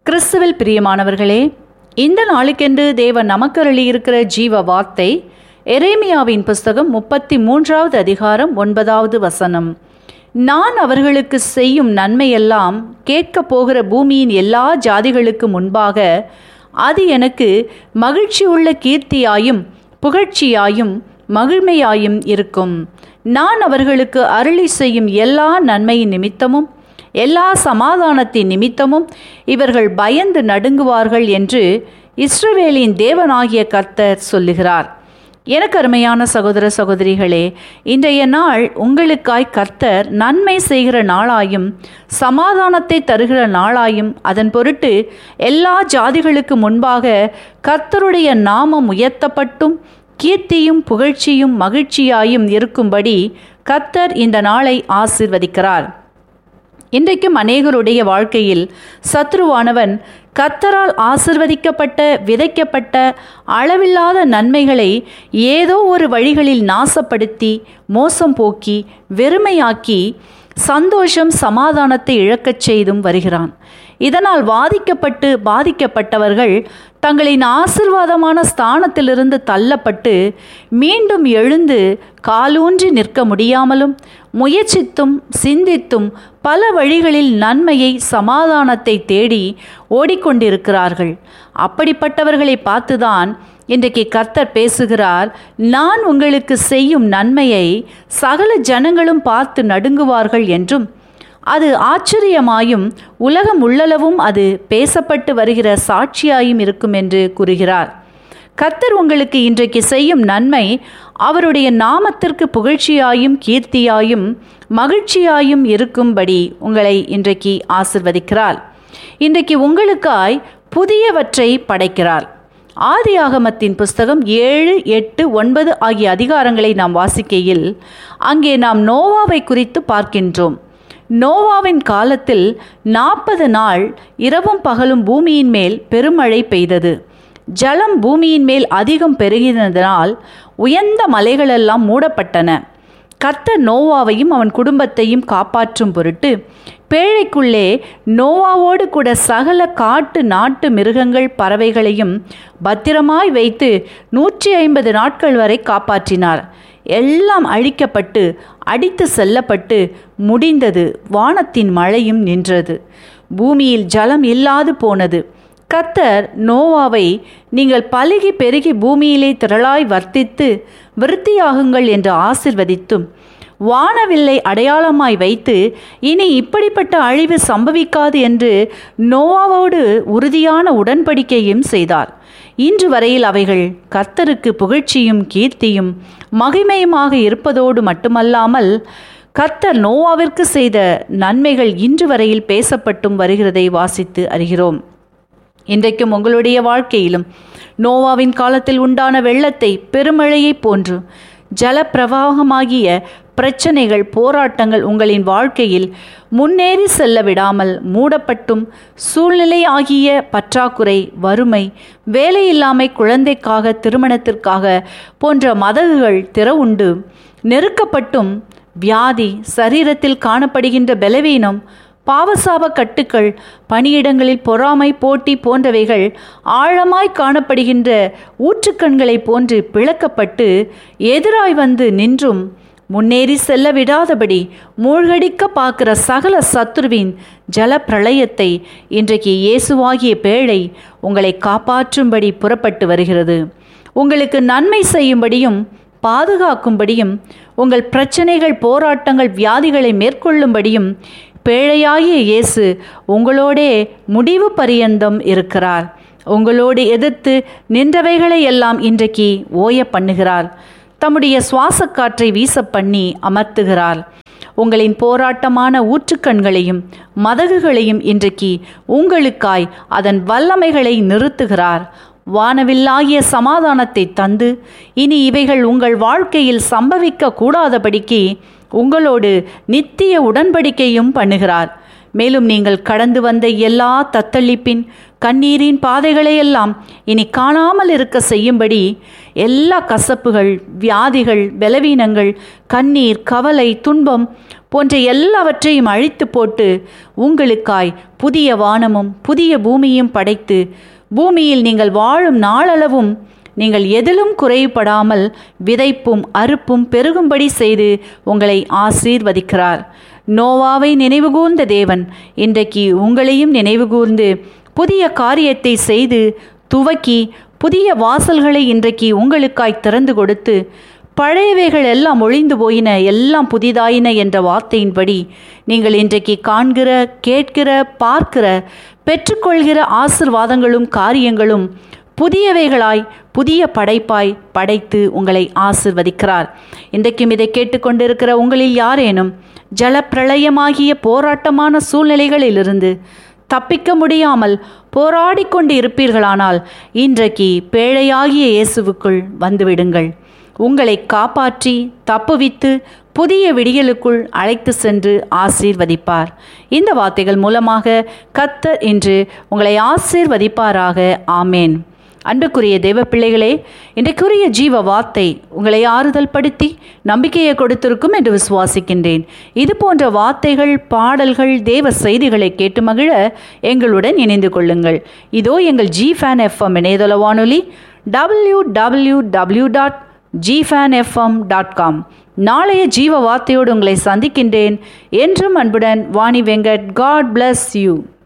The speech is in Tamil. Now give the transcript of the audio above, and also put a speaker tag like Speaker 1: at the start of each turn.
Speaker 1: கிறிஸ்துவில் பிரியமானவர்களே இந்த நாளுக்கென்று தேவன் நமக்கு அருளியிருக்கிற ஜீவ வார்த்தை எரேமியாவின் புஸ்தகம் முப்பத்தி மூன்றாவது அதிகாரம் ஒன்பதாவது வசனம் நான் அவர்களுக்கு செய்யும் நன்மையெல்லாம் கேட்கப் போகிற பூமியின் எல்லா ஜாதிகளுக்கு முன்பாக அது எனக்கு மகிழ்ச்சியுள்ள கீர்த்தியாயும் புகழ்ச்சியாயும் மகிழ்மையாயும் இருக்கும் நான் அவர்களுக்கு அருளி செய்யும் எல்லா நன்மையின் நிமித்தமும் எல்லா சமாதானத்தின் நிமித்தமும் இவர்கள் பயந்து நடுங்குவார்கள் என்று இஸ்ரவேலின் தேவனாகிய கர்த்தர் சொல்லுகிறார் எனக்கு அருமையான சகோதர சகோதரிகளே இன்றைய நாள் உங்களுக்காய் கர்த்தர் நன்மை செய்கிற நாளாயும் சமாதானத்தை தருகிற நாளாயும் அதன் பொருட்டு எல்லா ஜாதிகளுக்கு முன்பாக கர்த்தருடைய நாமம் உயர்த்தப்பட்டும் கீர்த்தியும் புகழ்ச்சியும் மகிழ்ச்சியாயும் இருக்கும்படி கர்த்தர் இந்த நாளை ஆசிர்வதிக்கிறார் இன்றைக்கும் அநேகருடைய வாழ்க்கையில் சத்ருவானவன் கத்தரால் ஆசிர்வதிக்கப்பட்ட விதைக்கப்பட்ட அளவில்லாத நன்மைகளை ஏதோ ஒரு வழிகளில் நாசப்படுத்தி மோசம் போக்கி வெறுமையாக்கி சந்தோஷம் சமாதானத்தை இழக்கச் செய்தும் வருகிறான் இதனால் வாதிக்கப்பட்டு பாதிக்கப்பட்டவர்கள் தங்களின் ஆசிர்வாதமான ஸ்தானத்திலிருந்து தள்ளப்பட்டு மீண்டும் எழுந்து காலூன்றி நிற்க முடியாமலும் முயற்சித்தும் சிந்தித்தும் பல வழிகளில் நன்மையை சமாதானத்தை தேடி ஓடிக்கொண்டிருக்கிறார்கள் அப்படிப்பட்டவர்களை பார்த்துதான் இன்றைக்கு கர்த்தர் பேசுகிறார் நான் உங்களுக்கு செய்யும் நன்மையை சகல ஜனங்களும் பார்த்து நடுங்குவார்கள் என்றும் அது ஆச்சரியமாயும் உலகம் உள்ளளவும் அது பேசப்பட்டு வருகிற சாட்சியாயும் இருக்கும் என்று கூறுகிறார் கர்த்தர் உங்களுக்கு இன்றைக்கு செய்யும் நன்மை அவருடைய நாமத்திற்கு புகழ்ச்சியாயும் கீர்த்தியாயும் மகிழ்ச்சியாயும் இருக்கும்படி உங்களை இன்றைக்கு ஆசிர்வதிக்கிறார் இன்றைக்கு உங்களுக்காய் புதியவற்றை படைக்கிறார் ஆதி ஆகமத்தின் புஸ்தகம் ஏழு எட்டு ஒன்பது ஆகிய அதிகாரங்களை நாம் வாசிக்கையில் அங்கே நாம் நோவாவை குறித்து பார்க்கின்றோம் நோவாவின் காலத்தில் நாற்பது நாள் இரவும் பகலும் பூமியின் மேல் பெருமழை பெய்தது ஜலம் பூமியின் மேல் அதிகம் பெருகினதனால் உயர்ந்த மலைகளெல்லாம் மூடப்பட்டன கர்த்தர் நோவாவையும் அவன் குடும்பத்தையும் காப்பாற்றும் பொருட்டு பேழைக்குள்ளே நோவாவோடு கூட சகல காட்டு நாட்டு மிருகங்கள் பறவைகளையும் பத்திரமாய் வைத்து நூற்றி ஐம்பது நாட்கள் வரை காப்பாற்றினார் எல்லாம் அழிக்கப்பட்டு அடித்து செல்லப்பட்டு முடிந்தது வானத்தின் மழையும் நின்றது பூமியில் ஜலம் இல்லாது போனது கத்தர் நோவாவை நீங்கள் பலுகி பெருகி பூமியிலே திரளாய் வர்த்தித்து விருத்தியாகுங்கள் என்று ஆசிர்வதித்தும் வானவில்லை அடையாளமாய் வைத்து இனி இப்படிப்பட்ட அழிவு சம்பவிக்காது என்று நோவாவோடு உறுதியான உடன்படிக்கையும் செய்தார் இன்று வரையில் அவைகள் கர்த்தருக்கு புகழ்ச்சியும் கீர்த்தியும் மகிமையுமாக இருப்பதோடு மட்டுமல்லாமல் கர்த்தர் நோவாவிற்கு செய்த நன்மைகள் இன்று வரையில் பேசப்பட்டும் வருகிறதை வாசித்து அறிகிறோம் இன்றைக்கும் உங்களுடைய வாழ்க்கையிலும் நோவாவின் காலத்தில் உண்டான வெள்ளத்தை பெருமழையைப் போன்று ஜலப்பிரவாகமாகிய பிரச்சனைகள் போராட்டங்கள் உங்களின் வாழ்க்கையில் முன்னேறி செல்ல விடாமல் மூடப்பட்டும் சூழ்நிலை ஆகிய பற்றாக்குறை வறுமை வேலையில்லாமை குழந்தைக்காக திருமணத்திற்காக போன்ற மதகுகள் திறவுண்டு நெருக்கப்பட்டும் வியாதி சரீரத்தில் காணப்படுகின்ற பலவீனம் பாவசாப கட்டுக்கள் பணியிடங்களில் பொறாமை போட்டி போன்றவைகள் ஆழமாய் காணப்படுகின்ற ஊற்றுக்கண்களைப் போன்று பிளக்கப்பட்டு எதிராய் வந்து நின்றும் முன்னேறி செல்ல விடாதபடி மூழ்கடிக்க பார்க்கிற சகல சத்துருவின் ஜல பிரளயத்தை இன்றைக்கு இயேசுவாகிய பேழை உங்களை காப்பாற்றும்படி புறப்பட்டு வருகிறது உங்களுக்கு நன்மை செய்யும்படியும் பாதுகாக்கும்படியும் உங்கள் பிரச்சனைகள் போராட்டங்கள் வியாதிகளை மேற்கொள்ளும்படியும் பேழையாகிய இயேசு உங்களோடே முடிவு பரியந்தம் இருக்கிறார் உங்களோடு எதிர்த்து நின்றவைகளை எல்லாம் இன்றைக்கு ஓய பண்ணுகிறார் தம்முடைய சுவாச காற்றை வீச பண்ணி அமர்த்துகிறார் உங்களின் போராட்டமான ஊற்றுக்கண்களையும் மதகுகளையும் இன்றைக்கு உங்களுக்காய் அதன் வல்லமைகளை நிறுத்துகிறார் வானவில்லாகிய சமாதானத்தை தந்து இனி இவைகள் உங்கள் வாழ்க்கையில் சம்பவிக்க கூடாதபடிக்கு உங்களோடு நித்திய உடன்படிக்கையும் பண்ணுகிறார் மேலும் நீங்கள் கடந்து வந்த எல்லா தத்தளிப்பின் கண்ணீரின் பாதைகளையெல்லாம் இனி காணாமல் இருக்க செய்யும்படி எல்லா கசப்புகள் வியாதிகள் பலவீனங்கள் கண்ணீர் கவலை துன்பம் போன்ற எல்லாவற்றையும் அழித்து போட்டு உங்களுக்காய் புதிய வானமும் புதிய பூமியும் படைத்து பூமியில் நீங்கள் வாழும் நாளளவும் நீங்கள் எதிலும் குறைபடாமல் விதைப்பும் அறுப்பும் பெருகும்படி செய்து உங்களை ஆசீர்வதிக்கிறார் நோவாவை நினைவுகூர்ந்த தேவன் இன்றைக்கு உங்களையும் நினைவுகூர்ந்து புதிய காரியத்தை செய்து துவக்கி புதிய வாசல்களை இன்றைக்கு உங்களுக்காய் திறந்து கொடுத்து பழையவைகள் எல்லாம் ஒழிந்து போயின எல்லாம் புதிதாயின என்ற வார்த்தையின்படி நீங்கள் இன்றைக்கு காண்கிற கேட்கிற பார்க்கிற பெற்றுக்கொள்கிற ஆசிர்வாதங்களும் காரியங்களும் புதியவைகளாய் புதிய படைப்பாய் படைத்து உங்களை ஆசிர்வதிக்கிறார் இன்றைக்கும் இதை கேட்டுக்கொண்டிருக்கிற உங்களில் யாரேனும் ஜலப்பிரளயமாகிய போராட்டமான சூழ்நிலைகளிலிருந்து தப்பிக்க முடியாமல் போராடி கொண்டு இருப்பீர்களானால் இன்றைக்கு பேழையாகிய இயேசுவுக்குள் வந்துவிடுங்கள் உங்களை காப்பாற்றி தப்புவித்து புதிய விடியலுக்குள் அழைத்து சென்று ஆசீர்வதிப்பார் இந்த வார்த்தைகள் மூலமாக கத்தர் இன்று உங்களை ஆசீர்வதிப்பாராக ஆமேன் அன்புக்குரிய தெய்வ பிள்ளைகளே இன்றைக்குரிய ஜீவ வார்த்தை உங்களை ஆறுதல் படுத்தி நம்பிக்கையை கொடுத்திருக்கும் என்று விசுவாசிக்கின்றேன் இது போன்ற வார்த்தைகள் பாடல்கள் தேவ செய்திகளை கேட்டு மகிழ எங்களுடன் இணைந்து கொள்ளுங்கள் இதோ எங்கள் ஜி ஃபேன் எஃப்எம் இணையதள வானொலி W W W dot G fan FM dot com நாளைய ஜீவ வார்த்தையோடு உங்களை சந்திக்கின்றேன் என்றும் அன்புடன் Vani Venkat God bless you